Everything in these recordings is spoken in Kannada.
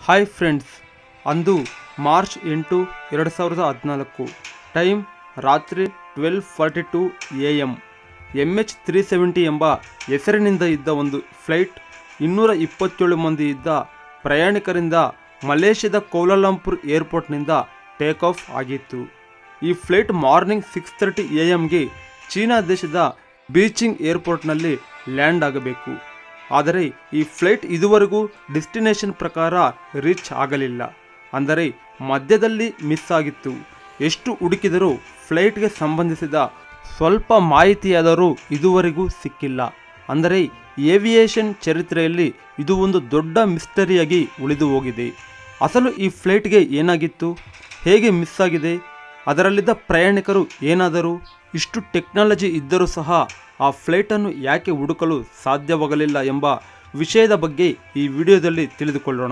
ಹಾಯ್ ಫ್ರೆಂಡ್ಸ್ ಅಂದು ಮಾರ್ಚ್ ಎಂಟು ಎರಡು ಸಾವಿರದ ಹದಿನಾಲ್ಕು ಟೈಮ್ ರಾತ್ರಿ twelve forty two A M M H three seventy ಎಂಬ ಹೆಸರಿನಿಂದ ಇದ್ದ ಒಂದು ಫ್ಲೈಟ್ ಇನ್ನೂರ ಇಪ್ಪತ್ತೇಳು ಮಂದಿ ಇದ್ದ ಪ್ರಯಾಣಿಕರಿಂದ ಮಲೇಷ್ಯಾದ ಕೌಲಾಲಂಪುರ್ ಏರ್ಪೋರ್ಟ್ನಿಂದ ಟೇಕ್ ಆಫ್ ಆಗಿತ್ತು ಈ flight morning six thirty A ಎಮ್ಗೆ ಚೀನಾ ದೇಶದ ಬೀಚಿಂಗ್ ಏರ್ಪೋರ್ಟ್ನಲ್ಲಿ ಲ್ಯಾಂಡ್ ಆಗಬೇಕು ಆದರೆ ಈ ಫ್ಲೈಟ್ ಇದುವರೆಗೂ ಡೆಸ್ಟಿನೇಷನ್ ಪ್ರಕಾರ ರೀಚ್ ಆಗಲಿಲ್ಲ ಅಂದರೆ ಮಧ್ಯದಲ್ಲಿ ಮಿಸ್ ಆಗಿತ್ತು ಎಷ್ಟು ಹುಡುಕಿದರೂ ಫ್ಲೈಟ್ಗೆ ಸಂಬಂಧಿಸಿದ ಸ್ವಲ್ಪ ಮಾಹಿತಿಯಾದರೂ ಇದುವರೆಗೂ ಸಿಕ್ಕಿಲ್ಲ ಅಂದರೆ ಏವಿಯೇಷನ್ ಚರಿತ್ರೆಯಲ್ಲಿ ಇದು ಒಂದು ದೊಡ್ಡ ಮಿಸ್ಟರಿಯಾಗಿ ಉಳಿದು ಹೋಗಿದೆ ಅಸಲು ಈ ಫ್ಲೈಟ್ಗೆ ಏನಾಗಿತ್ತು ಹೇಗೆ ಮಿಸ್ ಆಗಿದೆ ಅದರಲ್ಲಿದ್ದ ಪ್ರಯಾಣಿಕರು ಏನಾದರೂ ಇಷ್ಟು ಟೆಕ್ನಾಲಜಿ ಇದ್ದರೂ ಸಹ ಆ ಫ್ಲೈಟನ್ನು ಯಾಕೆ ಹುಡುಕಲು ಸಾಧ್ಯವಾಗಲಿಲ್ಲ ಎಂಬ ವಿಷಯದ ಬಗ್ಗೆ ಈ ವಿಡಿಯೋದಲ್ಲಿ ತಿಳಿದುಕೊಳ್ಳೋಣ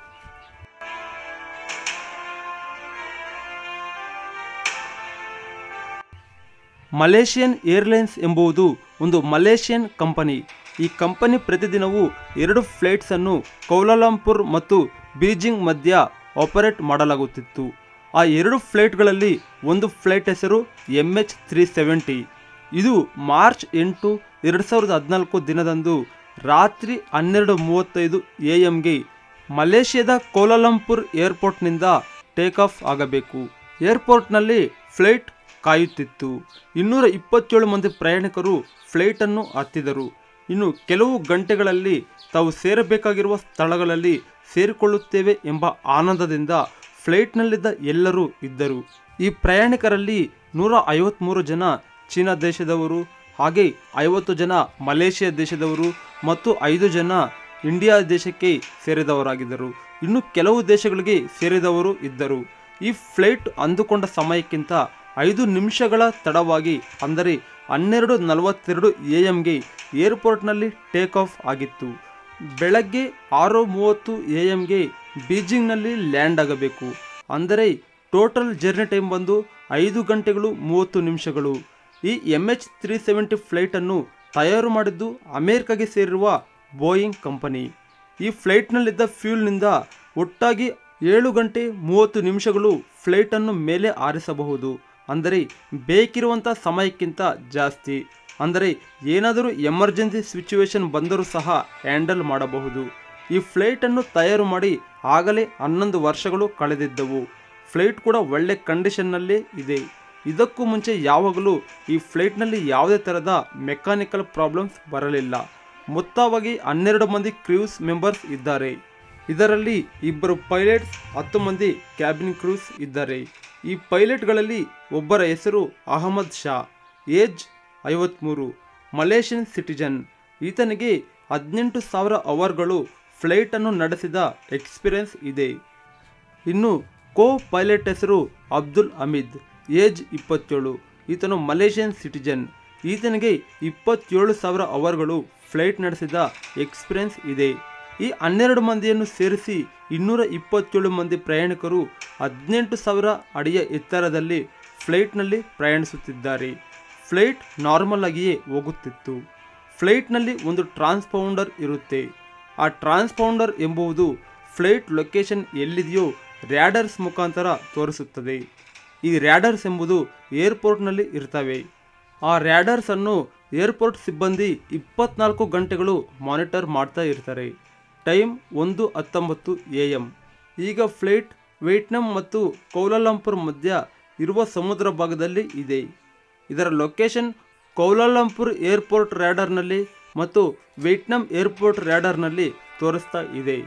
ಮಲೇಷಿಯನ್ ಏರ್ಲೈನ್ಸ್ ಎಂಬುದು ಒಂದು ಮಲೇಷಿಯನ್ ಕಂಪನಿ ಈ ಕಂಪನಿ ಪ್ರತಿದಿನವೂ ಎರಡು ಫ್ಲೈಟ್ಸನ್ನು ಕೌಲಾಲಂಪುರ್ ಮತ್ತು ಬೀಜಿಂಗ್ ಮಧ್ಯ ಆಪರೇಟ್ ಮಾಡಲಾಗುತ್ತಿತ್ತು ಆ ಎರಡು ಫ್ಲೈಟ್ಗಳಲ್ಲಿ ಒಂದು ಫ್ಲೈಟ್ ಹೆಸರು ಎಮ್ ಎಚ್ ತ್ರೀ ಸೆವೆಂಟಿ ಇದು ಮಾರ್ಚ್ ಎಂಟು ಎರಡು ಸಾವಿರದ ಹದಿನಾಲ್ಕು ದಿನದಂದು ರಾತ್ರಿ ಹನ್ನೆರಡು ಮೂವತ್ತೈದು ಎ ಎಮ್ಗೆ ಮಲೇಷ್ಯಾದ ಕೌಲಾಲಂಪುರ್ ಏರ್ಪೋರ್ಟ್ನಿಂದ ಟೇಕ್ ಆಫ್ ಆಗಬೇಕು ಏರ್ಪೋರ್ಟ್ನಲ್ಲಿ ಫ್ಲೈಟ್ ಕಾಯುತ್ತಿತ್ತು ಇನ್ನೂರ ಇಪ್ಪತ್ತೇಳು ಮಂದಿ ಪ್ರಯಾಣಿಕರು ಫ್ಲೈಟನ್ನು ಹತ್ತಿದರು ಇನ್ನು ಕೆಲವು ಗಂಟೆಗಳಲ್ಲಿ ತಾವು ಸೇರಬೇಕಾಗಿರುವ ಸ್ಥಳಗಳಲ್ಲಿ ಸೇರಿಕೊಳ್ಳುತ್ತೇವೆ ಎಂಬ ಆನಂದದಿಂದ ಫ್ಲೈಟ್ನಲ್ಲಿದ್ದ ಎಲ್ಲರೂ ಇದ್ದರು ಈ ಪ್ರಯಾಣಿಕರಲ್ಲಿ ನೂರ ಐವತ್ತ್ಮೂರು ಜನ ಚೀನಾ ದೇಶದವರು ಹಾಗೆ ಐವತ್ತು ಜನ ಮಲೇಷ್ಯಾ ದೇಶದವರು ಮತ್ತು ಐದು ಜನ ಇಂಡಿಯಾ ದೇಶಕ್ಕೆ ಸೇರಿದವರಾಗಿದ್ದರು ಇನ್ನು ಕೆಲವು ದೇಶಗಳಿಗೆ ಸೇರಿದವರು ಇದ್ದರು ಈ ಫ್ಲೈಟ್ ಅಂದುಕೊಂಡ ಸಮಯಕ್ಕಿಂತ ಐದು ನಿಮಿಷಗಳ ತಡವಾಗಿ ಅಂದರೆ ಹನ್ನೆರಡು ನಲವತ್ತೆರಡು ಎ ಎಮ್ಗೆ ಏರ್ಪೋರ್ಟ್ನಲ್ಲಿ ಟೇಕ್ ಆಫ್ ಆಗಿತ್ತು ಬೆಳಗ್ಗೆ ಆರು ಮೂವತ್ತು ಎ ಎಮ್ಗೆ ಬೀಜಿಂಗ್ನಲ್ಲಿ ಲ್ಯಾಂಡ್ ಆಗಬೇಕು ಅಂದರೆ ಟೋಟಲ್ ಜರ್ನಿ ಟೈಮ್ ಬಂದು ಐದು ಗಂಟೆಗಳು ಮೂವತ್ತು ನಿಮಿಷಗಳು ಈ ಎಮ್ ಎಚ್ ತ್ರೀ ಸೆವೆಂಟಿ ಫ್ಲೈಟನ್ನು ತಯಾರು ಮಾಡಿದ್ದು ಅಮೇರಿಕಾಗೆ ಸೇರಿರುವ ಬೋಯಿಂಗ್ ಕಂಪನಿ ಈ ಫ್ಲೈಟ್ನಲ್ಲಿದ್ದ ಫ್ಯೂಲ್ನಿಂದ ಒಟ್ಟಾಗಿ ಏಳು ಗಂಟೆ ಮೂವತ್ತು ನಿಮಿಷಗಳು ಫ್ಲೈಟನ್ನು ಮೇಲೆ ಆರಿಸಬಹುದು ಅಂದರೆ ಬೇಕಿರುವಂಥ ಸಮಯಕ್ಕಿಂತ ಜಾಸ್ತಿ ಅಂದರೆ ಏನಾದರೂ ಎಮರ್ಜೆನ್ಸಿ ಸಿಚುವೇಶನ್ ಬಂದರೂ ಸಹ ಹ್ಯಾಂಡಲ್ ಮಾಡಬಹುದು ಈ ಫ್ಲೈಟನ್ನು ತಯಾರು ಮಾಡಿ ಆಗಲೇ ಹನ್ನೊಂದು ವರ್ಷಗಳು ಕಳೆದಿದ್ದವು ಫ್ಲೈಟ್ ಕೂಡ ಒಳ್ಳೆ ಕಂಡೀಷನ್ನಲ್ಲೇ ಇದೆ ಇದಕ್ಕೂ ಮುಂಚೆ ಯಾವಾಗಲೂ ಈ ಫ್ಲೈಟ್ನಲ್ಲಿ ಯಾವುದೇ ಥರದ ಮೆಕ್ಯಾನಿಕಲ್ ಪ್ರಾಬ್ಲಮ್ಸ್ ಬರಲಿಲ್ಲ ಮೊತ್ತವಾಗಿ ಹನ್ನೆರಡು ಮಂದಿ ಕ್ರೂಸ್ ಮೆಂಬರ್ಸ್ ಇದ್ದಾರೆ ಇದರಲ್ಲಿ ಇಬ್ಬರು ಪೈಲಟ್ಸ್ ಹತ್ತು ಮಂದಿ ಕ್ಯಾಬಿನ್ ಕ್ರೂಸ್ ಇದ್ದಾರೆ ಈ ಪೈಲಟ್ಗಳಲ್ಲಿ ಒಬ್ಬರ ಹೆಸರು ಅಹಮದ್ ಶಾ ಏಜ್ ಐವತ್ತ್ಮೂರು ಮಲೇಷಿಯನ್ ಸಿಟಿಜನ್ ಈತನಿಗೆ ಹದಿನೆಂಟು ಸಾವಿರ ಅವರ್ಗಳು ಫ್ಲೈಟನ್ನು ನಡೆಸಿದ ಎಕ್ಸ್ಪೀರಿಯನ್ಸ್ ಇದೆ ಇನ್ನು ಕೋ ಪೈಲಟ್ ಹೆಸರು ಅಬ್ದುಲ್ ಹಮೀದ್ ಏಜ್ ಇಪ್ಪತ್ತೇಳು ಈತನು ಮಲೇಷಿಯನ್ ಸಿಟಿಜನ್ ಈತನಿಗೆ ಇಪ್ಪತ್ತೇಳು ಸಾವಿರ ಅವರ್ಗಳು ಫ್ಲೈಟ್ ನಡೆಸಿದ ಎಕ್ಸ್ಪೀರಿಯನ್ಸ್ ಇದೆ ಈ ಹನ್ನೆರಡು ಮಂದಿಯನ್ನು ಸೇರಿಸಿ ಇನ್ನೂರ ಇಪ್ಪತ್ತೇಳು ಮಂದಿ ಪ್ರಯಾಣಿಕರು ಹದಿನೆಂಟು ಸಾವಿರ ಅಡಿಯ ಎತ್ತರದಲ್ಲಿ ಫ್ಲೈಟ್ನಲ್ಲಿ ಪ್ರಯಾಣಿಸುತ್ತಿದ್ದಾರೆ ಫ್ಲೈಟ್ ನಾರ್ಮಲ್ ಆಗಿಯೇ ಹೋಗುತ್ತಿತ್ತು ಫ್ಲೈಟ್ನಲ್ಲಿ ಒಂದು ಟ್ರಾನ್ಸ್ಪೌಂಡರ್ ಇರುತ್ತೆ ಆ ಟ್ರಾನ್ಸ್ಪೌಂಡರ್ ಎಂಬುದು ಫ್ಲೈಟ್ ಲೊಕೇಶನ್ ಎಲ್ಲಿದೆಯೋ ರ್ಯಾಡರ್ಸ್ ಮುಖಾಂತರ ತೋರಿಸುತ್ತದೆ ಈ ರ್ಯಾಡರ್ಸ್ ಎಂಬುದು ಏರ್ಪೋರ್ಟ್ನಲ್ಲಿ ಇರ್ತವೆ ಆ ರ್ಯಾಡರ್ಸ್ ಅನ್ನು ಏರ್ಪೋರ್ಟ್ ಸಿಬ್ಬಂದಿ ಇಪ್ಪತ್ನಾಲ್ಕು ಗಂಟೆಗಳು ಮಾನಿಟರ್ ಮಾಡ್ತಾ ಇರ್ತಾರೆ ಟೈಮ್ ಒಂದು ಹತ್ತೊಂಬತ್ತು ಎ ಎಮ್ ಈಗ ಫ್ಲೈಟ್ ವಿಯೆಟ್ನಾಂ ಮತ್ತು ಕೌಲಾಲಂಪುರ್ ಮಧ್ಯ ಇರುವ ಸಮುದ್ರ ಭಾಗದಲ್ಲಿ ಇದೆ ಇದರ ಲೊಕೇಶನ್ ಕೌಲಾಲಂಪುರ್ ಏರ್ಪೋರ್ಟ್ ರ್ಯಾಡರ್ನಲ್ಲಿ ಮತ್ತು ವಿಯೆಟ್ನಾಂ ಏರ್ಪೋರ್ಟ್ ರ್ಯಾಡರ್ನಲ್ಲಿ ತೋರಿಸ್ತಾ ಇದೆ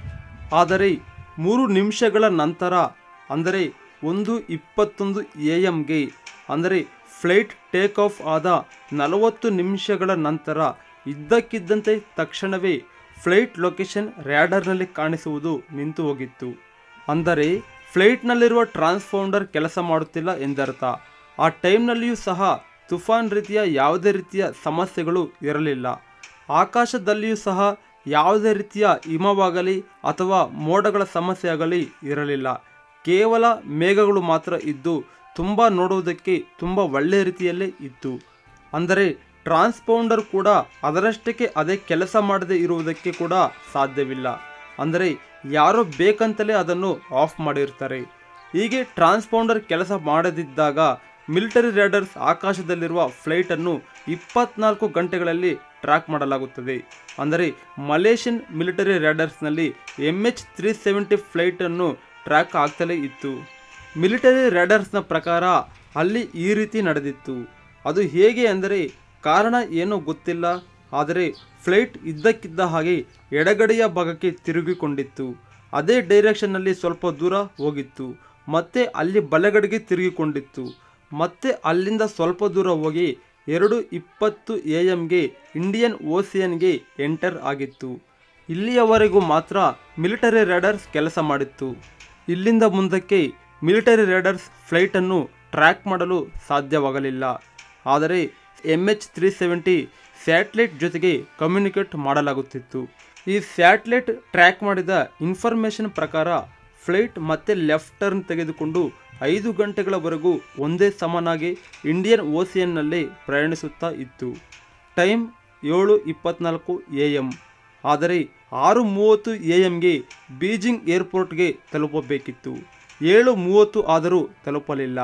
ಆದರೆ ಮೂರು ನಿಮಿಷಗಳ ನಂತರ ಅಂದರೆ ಒಂದು ಇಪ್ಪತ್ತೊಂದು ಎ ಎಮ್ಗೆ ಅಂದರೆ ಫ್ಲೈಟ್ ಟೇಕ್ ಆಫ್ ಆದ ನಲವತ್ತು ನಿಮಿಷಗಳ ನಂತರ ಇದ್ದಕ್ಕಿದ್ದಂತೆ ತಕ್ಷಣವೇ ಫ್ಲೈಟ್ ಲೊಕೇಶನ್ ರ್ಯಾಡರ್ನಲ್ಲಿ ಕಾಣಿಸುವುದು ನಿಂತು ಹೋಗಿತ್ತು ಅಂದರೆ ಫ್ಲೈಟ್ನಲ್ಲಿರುವ ಟ್ರಾನ್ಸ್ಫೌಂಡರ್ ಕೆಲಸ ಮಾಡುತ್ತಿಲ್ಲ ಎಂದರ್ಥ ಆ ಟೈಮ್ನಲ್ಲಿಯೂ ಸಹ ತುಫಾನ್ ರೀತಿಯ ಯಾವುದೇ ರೀತಿಯ ಸಮಸ್ಯೆಗಳು ಇರಲಿಲ್ಲ ಆಕಾಶದಲ್ಲಿಯೂ ಸಹ ಯಾವುದೇ ರೀತಿಯ ಹಿಮವಾಗಲಿ ಅಥವಾ ಮೋಡಗಳ ಸಮಸ್ಯೆ ಆಗಲಿ ಇರಲಿಲ್ಲ ಕೇವಲ ಮೇಘಗಳು ಮಾತ್ರ ಇದ್ದು ತುಂಬ ನೋಡುವುದಕ್ಕೆ ತುಂಬ ಒಳ್ಳೆಯ ರೀತಿಯಲ್ಲೇ ಇತ್ತು ಅಂದರೆ ಟ್ರಾನ್ಸ್ಪೌಂಡರ್ ಕೂಡ ಅದರಷ್ಟಕ್ಕೆ ಅದೇ ಕೆಲಸ ಮಾಡದೇ ಇರುವುದಕ್ಕೆ ಕೂಡ ಸಾಧ್ಯವಿಲ್ಲ ಅಂದರೆ ಯಾರೋ ಬೇಕಂತಲೇ ಅದನ್ನು ಆಫ್ ಮಾಡಿರ್ತಾರೆ ಹೀಗೆ ಟ್ರಾನ್ಸ್ಪೌಂಡರ್ ಕೆಲಸ ಮಾಡದಿದ್ದಾಗ ಮಿಲಿಟರಿ ರೇಡರ್ಸ್ ಆಕಾಶದಲ್ಲಿರುವ ಫ್ಲೈಟನ್ನು ಇಪ್ಪತ್ನಾಲ್ಕು ಗಂಟೆಗಳಲ್ಲಿ ಟ್ರ್ಯಾಕ್ ಮಾಡಲಾಗುತ್ತದೆ ಅಂದರೆ ಮಲೇಷಿಯನ್ ಮಿಲಿಟರಿ ರೇಡರ್ಸ್ನಲ್ಲಿ ಎಮ್ ಎಚ್ ತ್ರೀ ಸೆವೆಂಟಿ ಫ್ಲೈಟನ್ನು ಟ್ರ್ಯಾಕ್ ಆಗ್ತಲೇ ಇತ್ತು ಮಿಲಿಟರಿ ರೇಡರ್ಸ್ನ ಪ್ರಕಾರ ಅಲ್ಲಿ ಈ ರೀತಿ ನಡೆದಿತ್ತು ಅದು ಹೇಗೆ ಅಂದರೆ ಕಾರಣ ಏನೋ ಗೊತ್ತಿಲ್ಲ ಆದರೆ ಫ್ಲೈಟ್ ಇದ್ದಕ್ಕಿದ್ದ ಹಾಗೆ ಎಡಗಡೆಯ ಭಾಗಕ್ಕೆ ತಿರುಗಿಕೊಂಡಿತ್ತು ಅದೇ ಡೈರೆಕ್ಷನ್ನಲ್ಲಿ ಸ್ವಲ್ಪ ದೂರ ಹೋಗಿತ್ತು ಮತ್ತೆ ಅಲ್ಲಿ ಬಲಗಡೆಗೆ ತಿರುಗಿಕೊಂಡಿತ್ತು ಮತ್ತೆ ಅಲ್ಲಿಂದ ಸ್ವಲ್ಪ ದೂರ ಹೋಗಿ ಎರಡು ಇಪ್ಪತ್ತು ಎ ಎಮ್ಗೆ ಇಂಡಿಯನ್ ಓಸಿಯನ್ಗೆ ಎಂಟರ್ ಆಗಿತ್ತು ಇಲ್ಲಿಯವರೆಗೂ ಮಾತ್ರ ಮಿಲಿಟರಿ ರೇಡರ್ಸ್ ಕೆಲಸ ಮಾಡಿತ್ತು ಇಲ್ಲಿಂದ ಮುಂದಕ್ಕೆ ಮಿಲಿಟರಿ ರೇಡರ್ಸ್ ಫ್ಲೈಟನ್ನು ಟ್ರ್ಯಾಕ್ ಮಾಡಲು ಸಾಧ್ಯವಾಗಲಿಲ್ಲ ಆದರೆ M H three seventy satellite ಜೊತೆಗೆ ಕಮ್ಯುನಿಕೇಟ್ ಮಾಡಲಾಗುತ್ತಿತ್ತು ಈ ಸ್ಯಾಟಲೈಟ್ ಟ್ರ್ಯಾಕ್ ಮಾಡಿದ ಇನ್ಫಾರ್ಮೇಷನ್ ಪ್ರಕಾರ ಫ್ಲೈಟ್ ಮತ್ತೆ ಲೆಫ್ಟ್ ಟರ್ನ್ ತೆಗೆದುಕೊಂಡು ಐದು ಗಂಟೆಗಳವರೆಗೂ ಒಂದೇ ಸಮನಾಗಿ ಇಂಡಿಯನ್ ಓಸಿಯನ್ನಲ್ಲಿ ಪ್ರಯಾಣಿಸುತ್ತಾ ಇತ್ತು ಟೈಮ್ ಏಳು ಇಪ್ಪತ್ನಾಲ್ಕು ಎ ಎಮ್ ಆದರೆ ಆರು ಮೂವತ್ತು ಎ ಎಮ್ಗೆ ಬೀಜಿಂಗ್ ಏರ್ಪೋರ್ಟ್ಗೆ ತಲುಪಬೇಕಿತ್ತು ಏಳು ಮೂವತ್ತು ಆದರೂ ತಲುಪಲಿಲ್ಲ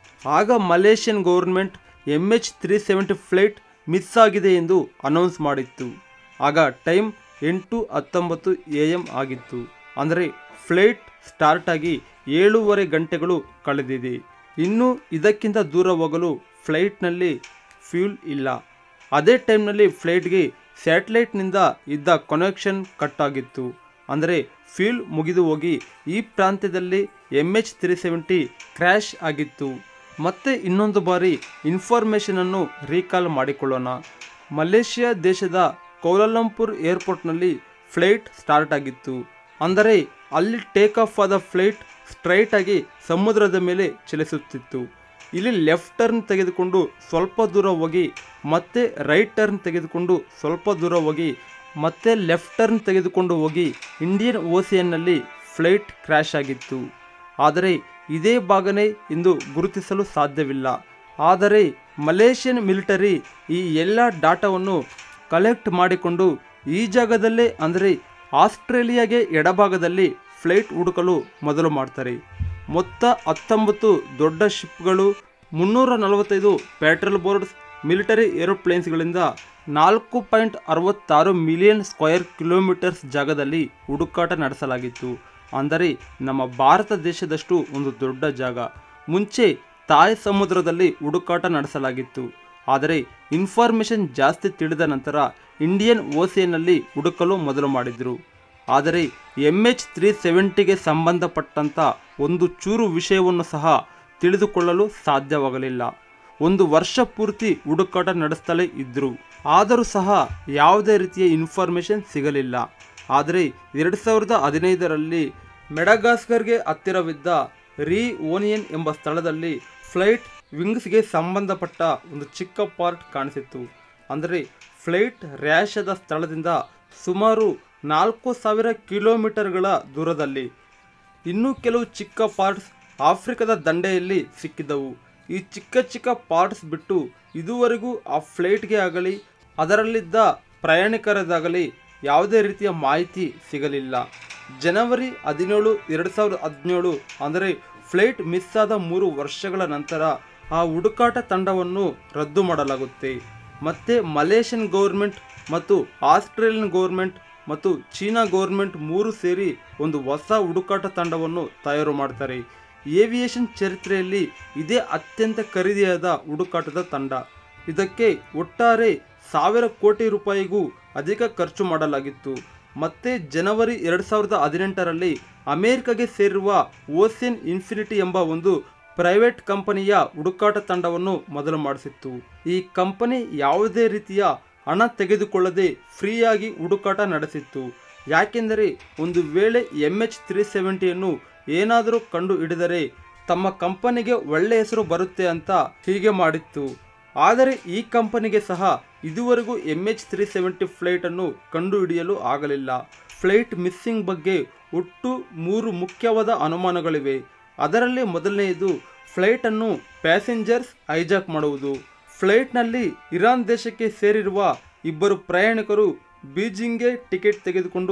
ಆಗ Malaysian government M H three seventy flight miss ಆಗಿದೆ ಎಂದು ಅನೌನ್ಸ್ ಮಾಡಿತ್ತು ಆಗ ಟೈಮ್ ಎಂಟು ಹತ್ತೊಂಬತ್ತು ಎ ಎಮ್ ಆಗಿತ್ತು ಅಂದರೆ ಫ್ಲೈಟ್ ಸ್ಟಾರ್ಟ್ ಆಗಿ ಏಳೂವರೆ ಗಂಟೆಗಳು ಕಳೆದಿದೆ ಇನ್ನು ಇದಕ್ಕಿಂತ ದೂರ ಹೋಗಲು ಫ್ಲೈಟ್ನಲ್ಲಿ ಫ್ಯೂಲ್ ಇಲ್ಲ ಅದೇ ಟೈಮ್ನಲ್ಲಿ ಫ್ಲೈಟ್ಗೆ ಸ್ಯಾಟಲೈಟ್ನಿಂದ ಇದ್ದ ಕನೆಕ್ಷನ್ ಕಟ್ ಆಗಿತ್ತು ಅಂದರೆ ಫ್ಯೂಲ್ ಮುಗಿದು ಹೋಗಿ ಈ ಪ್ರಾಂತ್ಯದಲ್ಲಿ M H three seventy crash ಆಗಿತ್ತು ಮತ್ತೆ ಇನ್ನೊಂದು ಬಾರಿ ಇನ್ಫಾರ್ಮೇಷನನ್ನು ರೀಕಾಲ್ ಮಾಡಿಕೊಳ್ಳೋಣ ಮಲೇಷಿಯಾ ದೇಶದ ಕೌಲಾಲಂಪುರ್ ಏರ್ಪೋರ್ಟ್ನಲ್ಲಿ ಫ್ಲೈಟ್ ಸ್ಟಾರ್ಟ್ ಆಗಿತ್ತು ಅಂದರೆ ಅಲ್ಲಿ ಟೇಕ್ ಆಫ್ ಆದ ಫ್ಲೈಟ್ ಸ್ಟ್ರೈಟ್ ಆಗಿ ಸಮುದ್ರದ ಮೇಲೆ ಚಲಿಸುತ್ತಿತ್ತು ಇಲ್ಲಿ ಲೆಫ್ಟ್ ಟರ್ನ್ ತೆಗೆದುಕೊಂಡು ಸ್ವಲ್ಪ ದೂರ ಹೋಗಿ ಮತ್ತೆ ರೈಟ್ ಟರ್ನ್ ತೆಗೆದುಕೊಂಡು ಸ್ವಲ್ಪ ದೂರ ಹೋಗಿ ಮತ್ತೆ ಲೆಫ್ಟ್ ಟರ್ನ್ ತೆಗೆದುಕೊಂಡು ಹೋಗಿ ಇಂಡಿಯನ್ ಓಸಿಯನ್ನಲ್ಲಿ ಫ್ಲೈಟ್ ಕ್ರ್ಯಾಶ್ ಆಗಿತ್ತು ಆದರೆ ಇದೇ ಭಾಗನೇ ಇಂದು ಗುರುತಿಸಲು ಸಾಧ್ಯವಿಲ್ಲ ಆದರೆ ಮಲೇಷಿಯನ್ ಮಿಲಿಟರಿ ಈ ಎಲ್ಲ ಡಾಟಾವನ್ನು ಕಲೆಕ್ಟ್ ಮಾಡಿಕೊಂಡು ಈ ಜಾಗದಲ್ಲೇ ಅಂದರೆ ಆಸ್ಟ್ರೇಲಿಯಾಗೆ ಎಡಭಾಗದಲ್ಲಿ ಫ್ಲೈಟ್ ಹುಡುಕಲು ಮೊದಲು ಮಾಡ್ತಾರೆ ಮೊತ್ತ ಹತ್ತೊಂಬತ್ತು ದೊಡ್ಡ ಶಿಪ್ಗಳು ಮುನ್ನೂರ ನಲವತ್ತೈದು ಪೆಟ್ರೋಲ್ ಬೋರ್ಡ್ಸ್ ಮಿಲಿಟರಿ ಏರೋಪ್ಲೇನ್ಸ್ಗಳಿಂದ ನಾಲ್ಕು ಪಾಯಿಂಟ್ ಅರವತ್ತಾರು ಮಿಲಿಯನ್ ಸ್ಕ್ವೇರ್ ಕಿಲೋಮೀಟರ್ಸ್ ಜಾಗದಲ್ಲಿ ಹುಡುಕಾಟ ನಡೆಸಲಾಗಿತ್ತು ಅಂದರೆ ನಮ್ಮ ಭಾರತ ದೇಶದಷ್ಟು ಒಂದು ದೊಡ್ಡ ಜಾಗ ಮುಂಚೆ ತಾಯ್ ಸಮುದ್ರದಲ್ಲಿ ಹುಡುಕಾಟ ನಡೆಸಲಾಗಿತ್ತು ಆದರೆ ಇನ್ಫಾರ್ಮೇಷನ್ ಜಾಸ್ತಿ ತಿಳಿದ ನಂತರ ಇಂಡಿಯನ್ ಓಸಿಯನ್ನಲ್ಲಿ ಹುಡುಕಲು ಮೊದಲು ಮಾಡಿದರು ಆದರೆ ಎಮ್ ಎಚ್ ತ್ರೀ ಸೆವೆಂಟಿಗೆ ಸಂಬಂಧಪಟ್ಟಂಥ ಒಂದು ಚೂರು ವಿಷಯವನ್ನು ಸಹ ತಿಳಿದುಕೊಳ್ಳಲು ಸಾಧ್ಯವಾಗಲಿಲ್ಲ ಒಂದು ವರ್ಷ ಪೂರ್ತಿ ಹುಡುಕಾಟ ನಡೆಸ್ತಲೇ ಇದ್ದರು ಆದರೂ ಸಹ ಯಾವುದೇ ರೀತಿಯ ಇನ್ಫಾರ್ಮೇಷನ್ ಸಿಗಲಿಲ್ಲ ಆದರೆ ಎರಡು ಸಾವಿರದ ಹದಿನೈದರಲ್ಲಿ ಮೆಡಗಾಸ್ಕರ್ಗೆ ಹತ್ತಿರವಿದ್ದ ರೀ ಓನಿಯನ್ ಎಂಬ ಸ್ಥಳದಲ್ಲಿ ಫ್ಲೈಟ್ ವಿಂಗ್ಸ್ಗೆ ಸಂಬಂಧಪಟ್ಟ ಒಂದು ಚಿಕ್ಕ ಪಾರ್ಟ್ ಕಾಣಿಸಿತ್ತು ಅಂದರೆ ಫ್ಲೈಟ್ ರ್ಯಾಶದ ಸ್ಥಳದಿಂದ ಸುಮಾರು ನಾಲ್ಕು ಸಾವಿರ ಕಿಲೋಮೀಟರ್ಗಳ ದೂರದಲ್ಲಿ ಇನ್ನೂ ಕೆಲವು ಚಿಕ್ಕ ಪಾರ್ಟ್ಸ್ ಆಫ್ರಿಕಾದ ದಂಡೆಯಲ್ಲಿ ಸಿಕ್ಕಿದ್ದವು ಈ ಚಿಕ್ಕ ಚಿಕ್ಕ ಪಾರ್ಟ್ಸ್ ಬಿಟ್ಟು ಇದುವರೆಗೂ ಆ ಫ್ಲೈಟ್ಗೆ ಆಗಲಿ ಅದರಲ್ಲಿದ್ದ ಪ್ರಯಾಣಿಕರದಾಗಲಿ ಯಾವುದೇ ರೀತಿಯ ಮಾಹಿತಿ ಸಿಗಲಿಲ್ಲ ಜನವರಿ ಹದಿನೇಳು ಎರಡು ಸಾವಿರದ ಹದಿನೇಳು ಅಂದರೆ ಫ್ಲೈಟ್ ಮಿಸ್ ಆದ ಮೂರು ವರ್ಷಗಳ ನಂತರ ಆ ಹುಡುಕಾಟ ತಂಡವನ್ನು ರದ್ದು ಮಾಡಲಾಗುತ್ತೆ ಮತ್ತೆ ಮಲೇಷಿಯನ್ ಗೌರ್ಮೆಂಟ್ ಮತ್ತು ಆಸ್ಟ್ರೇಲಿಯನ್ ಗೌರ್ಮೆಂಟ್ ಮತ್ತು ಚೀನಾ ಗೌರ್ಮೆಂಟ್ ಮೂರು ಸೇರಿ ಒಂದು ಹೊಸ ಹುಡುಕಾಟ ತಂಡವನ್ನು ತಯಾರು ಮಾಡ್ತಾರೆ ಏವಿಯೇಷನ್ ಚರಿತ್ರೆಯಲ್ಲಿ ಇದೇ ಅತ್ಯಂತ ಖರೀದಿಯಾದ ಹುಡುಕಾಟದ ತಂಡ ಇದಕ್ಕೆ ಒಟ್ಟಾರೆ ಸಾವಿರ ಕೋಟಿ ರೂಪಾಯಿಗೂ ಅಧಿಕ ಖರ್ಚು ಮಾಡಲಾಗಿತ್ತು ಮತ್ತೆ ಜನವರಿ ಎರಡು ಸಾವಿರದ ಹದಿನೆಂಟರಲ್ಲಿ ಅಮೆರಿಕಗೆ ಸೇರಿರುವ ಓಸಿಯನ್ ಇನ್ಫಿನಿಟಿ ಎಂಬ ಒಂದು ಪ್ರೈವೇಟ್ ಕಂಪನಿಯ ಹುಡುಕಾಟ ತಂಡವನ್ನು ಮೊದಲು ಮಾಡಿಸಿತ್ತು ಈ ಕಂಪನಿ ಯಾವುದೇ ರೀತಿಯ ಹಣ ತೆಗೆದುಕೊಳ್ಳದೆ ಫ್ರೀಯಾಗಿ ಹುಡುಕಾಟ ನಡೆಸಿತ್ತು ಯಾಕೆಂದರೆ ಒಂದು ವೇಳೆ ಎಮ್ ಎಚ್ ತ್ರೀ ಸೆವೆಂಟಿಯನ್ನು ಏನಾದರೂ ಕಂಡು ಹಿಡಿದರೆ ತಮ್ಮ ಕಂಪನಿಗೆ ಒಳ್ಳೆ ಹೆಸರು ಬರುತ್ತೆ ಅಂತ ಹೀಗೆ ಮಾಡಿತ್ತು ಆದರೆ ಈ ಕಂಪನಿಗೆ ಸಹ ಇದುವರೆಗೂ ಎಮ್ ಎಚ್ ತ್ರೀ ಸೆವೆಂಟಿ ಫ್ಲೈಟನ್ನು ಕಂಡುಹಿಡಿಯಲು ಆಗಲಿಲ್ಲ ಫ್ಲೈಟ್ ಮಿಸ್ಸಿಂಗ್ ಬಗ್ಗೆ ಒಟ್ಟು ಮೂರು ಮುಖ್ಯವಾದ ಅನುಮಾನಗಳಿವೆ ಅದರಲ್ಲಿ ಮೊದಲನೆಯದು ಫ್ಲೈಟನ್ನು ಪ್ಯಾಸೆಂಜರ್ಸ್ ಹೈಜಾಕ್ ಮಾಡುವುದು ಫ್ಲೈಟ್ನಲ್ಲಿ ಇರಾನ್ ದೇಶಕ್ಕೆ ಸೇರಿರುವ ಇಬ್ಬರು ಪ್ರಯಾಣಿಕರು ಬೀಜಿಂಗ್ಗೆ ಟಿಕೆಟ್ ತೆಗೆದುಕೊಂಡು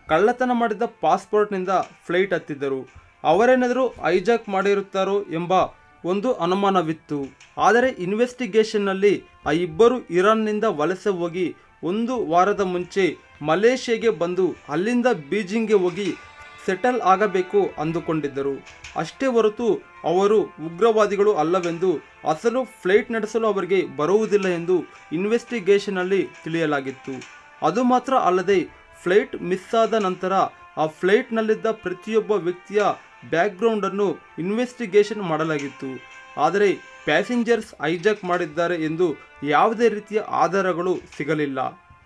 ಕಳ್ಳತನ ಮಾಡಿದ ಪಾಸ್ಪೋರ್ಟ್ನಿಂದ ಫ್ಲೈಟ್ ಹತ್ತಿದ್ದರು ಅವರೇನಾದರೂ ಹೈಜಾಕ್ ಮಾಡಿರುತ್ತಾರೋ ಎಂಬ ಒಂದು ಅನುಮಾನವಿತ್ತು ಆದರೆ ಇನ್ವೆಸ್ಟಿಗೇಷನ್ನಲ್ಲಿ ಆ ಇಬ್ಬರು ಇರಾನ್ನಿಂದ ವಲಸೆ ಹೋಗಿ ಒಂದು ವಾರದ ಮುಂಚೆ ಮಲೇಷ್ಯಾಗೆ ಬಂದು ಅಲ್ಲಿಂದ ಬೀಜಿಂಗ್ಗೆ ಹೋಗಿ ಸೆಟಲ್ ಆಗಬೇಕು ಅಂದುಕೊಂಡಿದ್ದರು ಅಷ್ಟೇ ಹೊರತು ಅವರು ಉಗ್ರವಾದಿಗಳು ಅಲ್ಲವೆಂದು ಅಸಲು ಫ್ಲೈಟ್ ನಡೆಸಲು ಅವರಿಗೆ ಬರುವುದಿಲ್ಲ ಎಂದು ಇನ್ವೆಸ್ಟಿಗೇಷನಲ್ಲಿ ತಿಳಿಯಲಾಗಿತ್ತು ಅದು ಮಾತ್ರ ಅಲ್ಲದೆ ಫ್ಲೈಟ್ ಮಿಸ್ ಆದ ನಂತರ ಆ ಫ್ಲೈಟ್ನಲ್ಲಿದ್ದ ಪ್ರತಿಯೊಬ್ಬ ವ್ಯಕ್ತಿಯ ಬ್ಯಾಕ್ಗ್ರೌಂಡನ್ನು ಇನ್ವೆಸ್ಟಿಗೇಷನ್ ಮಾಡಲಾಗಿತ್ತು ಆದರೆ ಪ್ಯಾಸೆಂಜರ್ಸ್ ಹೈಜಾಕ್ ಮಾಡಿದ್ದಾರೆ ಎಂದು ಯಾವುದೇ ರೀತಿಯ ಆಧಾರಗಳು ಸಿಗಲಿಲ್ಲ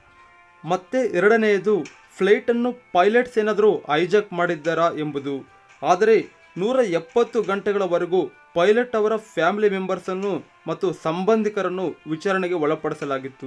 ಮತ್ತೆ ಎರಡನೆಯದು ಫ್ಲೈಟನ್ನು ಪೈಲಟ್ಸ್ ಏನಾದರೂ ಹೈಜಾಕ್ ಮಾಡಿದ್ದಾರಾ ಎಂಬುದು ಆದರೆ ನೂರ ಎಪ್ಪತ್ತು ಗಂಟೆಗಳವರೆಗೂ ಪೈಲಟ್ ಅವರ ಫ್ಯಾಮಿಲಿ ಮೆಂಬರ್ಸನ್ನು ಮತ್ತು ಸಂಬಂಧಿಕರನ್ನು ವಿಚಾರಣೆಗೆ ಒಳಪಡಿಸಲಾಗಿತ್ತು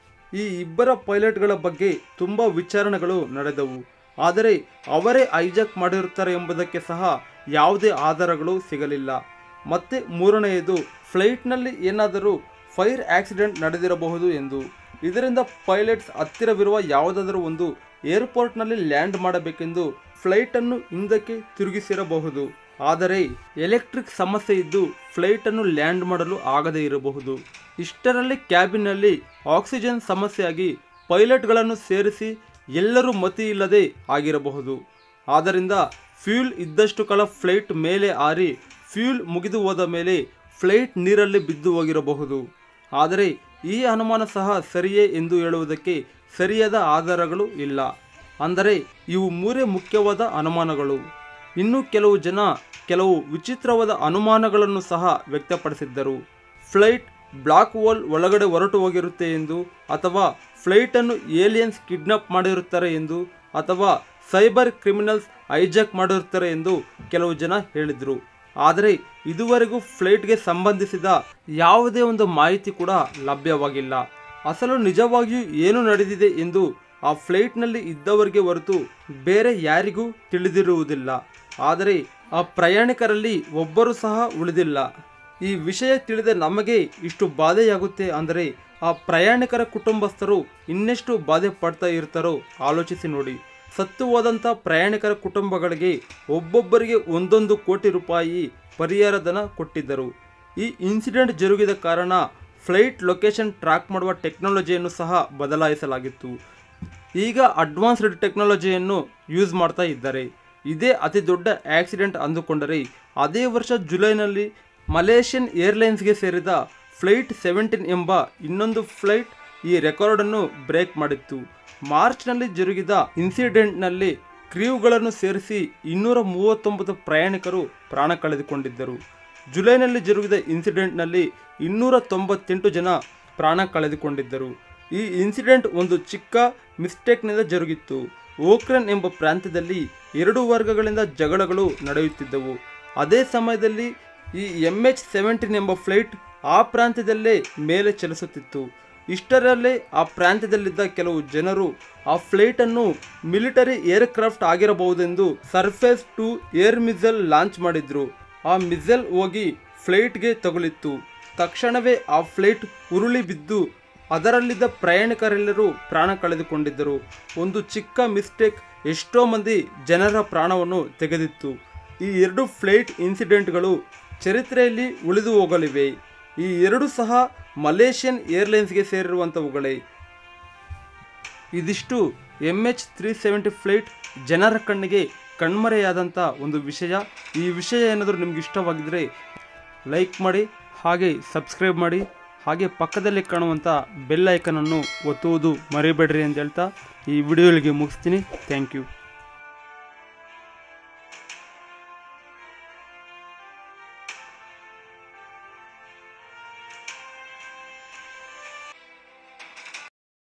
ಈ ಇಬ್ಬರ ಪೈಲಟ್ಗಳ ಬಗ್ಗೆ ತುಂಬ ವಿಚಾರಣೆಗಳು ನಡೆದವು ಆದರೆ ಅವರೇ ಹೈಜಾಕ್ ಮಾಡಿರುತ್ತಾರೆ ಎಂಬುದಕ್ಕೆ ಸಹ ಯಾವುದೇ ಆಧಾರಗಳು ಸಿಗಲಿಲ್ಲ ಮತ್ತೆ ಮೂರನೆಯದು ಫ್ಲೈಟ್ನಲ್ಲಿ ಏನಾದರೂ ಫೈರ್ ಆಕ್ಸಿಡೆಂಟ್ ನಡೆದಿರಬಹುದು ಎಂದು ಇದರಿಂದ ಪೈಲಟ್ಸ್ ಹತ್ತಿರವಿರುವ ಯಾವುದಾದರೂ ಒಂದು ಏರ್ಪೋರ್ಟ್ನಲ್ಲಿ ಲ್ಯಾಂಡ್ ಮಾಡಬೇಕೆಂದು ಫ್ಲೈಟನ್ನು ಹಿಂದಕ್ಕೆ ತಿರುಗಿಸಿರಬಹುದು ಆದರೆ ಎಲೆಕ್ಟ್ರಿಕ್ ಸಮಸ್ಯೆ ಇದ್ದು ಫ್ಲೈಟನ್ನು ಲ್ಯಾಂಡ್ ಮಾಡಲು ಆಗದೇ ಇರಬಹುದು ಇಷ್ಟರಲ್ಲಿ ಕ್ಯಾಬಿನ್ನಲ್ಲಿ ಆಕ್ಸಿಜನ್ ಸಮಸ್ಯೆಯಾಗಿ ಪೈಲಟ್ಗಳನ್ನು ಸೇರಿಸಿ ಎಲ್ಲರೂ ಮತಿ ಇಲ್ಲದೆ ಆಗಿರಬಹುದು ಆದ್ದರಿಂದ ಫ್ಯೂಲ್ ಇದ್ದಷ್ಟು ಕಾಲ ಫ್ಲೈಟ್ ಮೇಲೆ ಹಾರಿ ಫ್ಯೂಲ್ ಮುಗಿದು ಹೋದ ಮೇಲೆ ಫ್ಲೈಟ್ ನೀರಲ್ಲಿ ಬಿದ್ದು ಹೋಗಿರಬಹುದು ಆದರೆ ಈ ಅನುಮಾನ ಸಹ ಸರಿಯೇ ಎಂದು ಹೇಳುವುದಕ್ಕೆ ಸರಿಯಾದ ಆಧಾರಗಳು ಇಲ್ಲ ಅಂದರೆ ಇವು ಮೂರೇ ಮುಖ್ಯವಾದ ಅನುಮಾನಗಳು ಇನ್ನು ಕೆಲವು ಜನ ಕೆಲವು ವಿಚಿತ್ರವಾದ ಅನುಮಾನಗಳನ್ನು ಸಹ ವ್ಯಕ್ತಪಡಿಸಿದ್ದರು ಫ್ಲೈಟ್ ಬ್ಲಾಕ್ ಹೋಲ್ ಒಳಗಡೆ ಹೊರಟು ಹೋಗಿರುತ್ತೆ ಎಂದು ಅಥವಾ ಫ್ಲೈಟನ್ನು ಏಲಿಯನ್ಸ್ ಕಿಡ್ನಾಪ್ ಮಾಡಿರುತ್ತಾರೆ ಎಂದು ಅಥವಾ ಸೈಬರ್ ಕ್ರಿಮಿನಲ್ಸ್ ಹೈಜಾಕ್ ಮಾಡಿರುತ್ತಾರೆ ಎಂದು ಕೆಲವು ಜನ ಹೇಳಿದರು ಆದರೆ ಇದುವರೆಗೂ ಫ್ಲೈಟ್ಗೆ ಸಂಬಂಧಿಸಿದ ಯಾವುದೇ ಒಂದು ಮಾಹಿತಿ ಕೂಡ ಲಭ್ಯವಾಗಿಲ್ಲ ಅಸಲು ನಿಜವಾಗಿಯೂ ಏನು ನಡೆದಿದೆ ಎಂದು ಆ ಫ್ಲೈಟ್ನಲ್ಲಿ ಇದ್ದವರಿಗೆ ಹೊರತು ಬೇರೆ ಯಾರಿಗೂ ತಿಳಿದಿರುವುದಿಲ್ಲ ಆದರೆ ಆ ಪ್ರಯಾಣಿಕರಲ್ಲಿ ಒಬ್ಬರು ಸಹ ಉಳಿದಿಲ್ಲ ಈ ವಿಷಯ ತಿಳಿದ ನಮಗೆ ಇಷ್ಟು ಬಾಧೆಯಾಗುತ್ತೆ ಅಂದರೆ ಆ ಪ್ರಯಾಣಿಕರ ಕುಟುಂಬಸ್ಥರು ಇನ್ನೆಷ್ಟು ಬಾಧೆ ಪಡ್ತಾ ಇರ್ತಾರೋ ಆಲೋಚಿಸಿ ನೋಡಿ ಸತ್ತು ಹೋದಂಥ ಪ್ರಯಾಣಿಕರ ಕುಟುಂಬಗಳಿಗೆ ಒಬ್ಬೊಬ್ಬರಿಗೆ ಒಂದೊಂದು ಕೋಟಿ ರೂಪಾಯಿ ಪರಿಹಾರ ಧನ ಕೊಟ್ಟಿದ್ದರು ಈ ಇನ್ಸಿಡೆಂಟ್ ಜರುಗಿದ ಕಾರಣ ಫ್ಲೈಟ್ ಲೊಕೇಶನ್ ಟ್ರ್ಯಾಕ್ ಮಾಡುವ ಟೆಕ್ನಾಲಜಿಯನ್ನು ಸಹ ಬದಲಾಯಿಸಲಾಗಿತ್ತು ಈಗ ಅಡ್ವಾನ್ಸ್ಡ್ ಟೆಕ್ನಾಲಜಿಯನ್ನು ಯೂಸ್ ಮಾಡ್ತಾ ಇದ್ದಾರೆ ಇದೇ ಅತಿ ದೊಡ್ಡ ಆಕ್ಸಿಡೆಂಟ್ ಅಂದುಕೊಂಡರೆ ಅದೇ ವರ್ಷ ಜುಲೈನಲ್ಲಿ ಮಲೇಷಿಯನ್ ಏರ್ಲೈನ್ಸ್ಗೆ ಸೇರಿದ ಫ್ಲೈಟ್ ಸೆವೆಂಟೀನ್ ಎಂಬ ಇನ್ನೊಂದು ಫ್ಲೈಟ್ ಈ ರೆಕಾರ್ಡನ್ನು ಬ್ರೇಕ್ ಮಾಡಿತ್ತು ಮಾರ್ಚ್ನಲ್ಲಿ ಜರುಗಿದ ಇನ್ಸಿಡೆಂಟ್ನಲ್ಲಿ ಕ್ರೀವ್ಗಳನ್ನು ಸೇರಿಸಿ ಇನ್ನೂರ ಮೂವತ್ತೊಂಬತ್ತು ಪ್ರಯಾಣಿಕರು ಪ್ರಾಣ ಕಳೆದುಕೊಂಡಿದ್ದರು ಜುಲೈನಲ್ಲಿ ಜರುಗಿದ ಇನ್ಸಿಡೆಂಟ್ನಲ್ಲಿ ಇನ್ನೂರ ತೊಂಬತ್ತೆಂಟು ಜನ ಪ್ರಾಣ ಕಳೆದುಕೊಂಡಿದ್ದರು ಈ ಇನ್ಸಿಡೆಂಟ್ ಒಂದು ಚಿಕ್ಕ ಮಿಸ್ಟೇಕ್ನಿಂದ ಜರುಗಿತ್ತು ಓಕ್ರೇನ್ ಎಂಬ ಪ್ರಾಂತ್ಯದಲ್ಲಿ ಎರಡು ವರ್ಗಗಳಿಂದ ಜಗಳಗಳು ನಡೆಯುತ್ತಿದ್ದವು ಅದೇ ಸಮಯದಲ್ಲಿ ಈ ಎಂ ಎಚ್ ಸೆವೆಂಟೀನ್ ಎಂಬ ಫ್ಲೈಟ್ ಆ ಪ್ರಾಂತ್ಯದಲ್ಲೇ ಮೇಲೆ ಚಲಿಸುತ್ತಿತ್ತು ಇಷ್ಟರಲ್ಲೇ ಆ ಪ್ರಾಂತ್ಯದಲ್ಲಿದ್ದ ಕೆಲವು ಜನರು ಆ ಫ್ಲೈಟನ್ನು ಮಿಲಿಟರಿ ಏರ್ಕ್ರಾಫ್ಟ್ ಆಗಿರಬಹುದೆಂದು surface to air missile launch ಮಾಡಿದ್ರು ಆ ಮಿಸೈಲ್ ಹೋಗಿ ಫ್ಲೈಟ್ಗೆ ತಗುಲಿತ್ತು ತಕ್ಷಣವೇ ಆ ಫ್ಲೈಟ್ ಉರುಳಿ ಬಿದ್ದು ಅದರಲ್ಲಿದ್ದ ಪ್ರಯಾಣಿಕರೆಲ್ಲರೂ ಪ್ರಾಣ ಕಳೆದುಕೊಂಡಿದ್ದರು ಒಂದು ಚಿಕ್ಕ ಮಿಸ್ಟೇಕ್ ಎಷ್ಟೋ ಮಂದಿ ಜನರ ಪ್ರಾಣವನ್ನು ತೆಗೆದಿತ್ತು ಈ ಎರಡು ಫ್ಲೈಟ್ ಇನ್ಸಿಡೆಂಟ್ಗಳು ಚರಿತ್ರೆಯಲ್ಲಿ ಉಳಿದು ಹೋಗಲಿವೆ ಈ ಎರಡು ಸಹ ಮಲೇಷಿಯನ್ ಏರ್ಲೈನ್ಸ್ಗೆ ಸೇರಿರುವಂಥವುಗಳೇ ಇದಿಷ್ಟು M H three seventy flight ಜನರ ಕಣ್ಣಿಗೆ ಕಣ್ಮರೆಯಾದಂಥ ಒಂದು ವಿಷಯ ಈ ವಿಷಯ ಏನಾದರೂ ನಿಮ್ಗೆ ಇಷ್ಟವಾಗಿದ್ದರೆ ಲೈಕ್ ಮಾಡಿ ಹಾಗೆ ಸಬ್ಸ್ಕ್ರೈಬ್ ಮಾಡಿ ಹಾಗೆ ಪಕ್ಕದಲ್ಲಿ ಕಾಣುವಂಥ ಬೆಲ್ ಐಕನನ್ನು ಒತ್ತುವುದು ಮರಿಬೇಡ್ರಿ ಅಂತ ಹೇಳ್ತಾ ಈ ವಿಡಿಯೋಲಿಗೆ ಮುಗಿಸ್ತೀನಿ ಥ್ಯಾಂಕ್ ಯು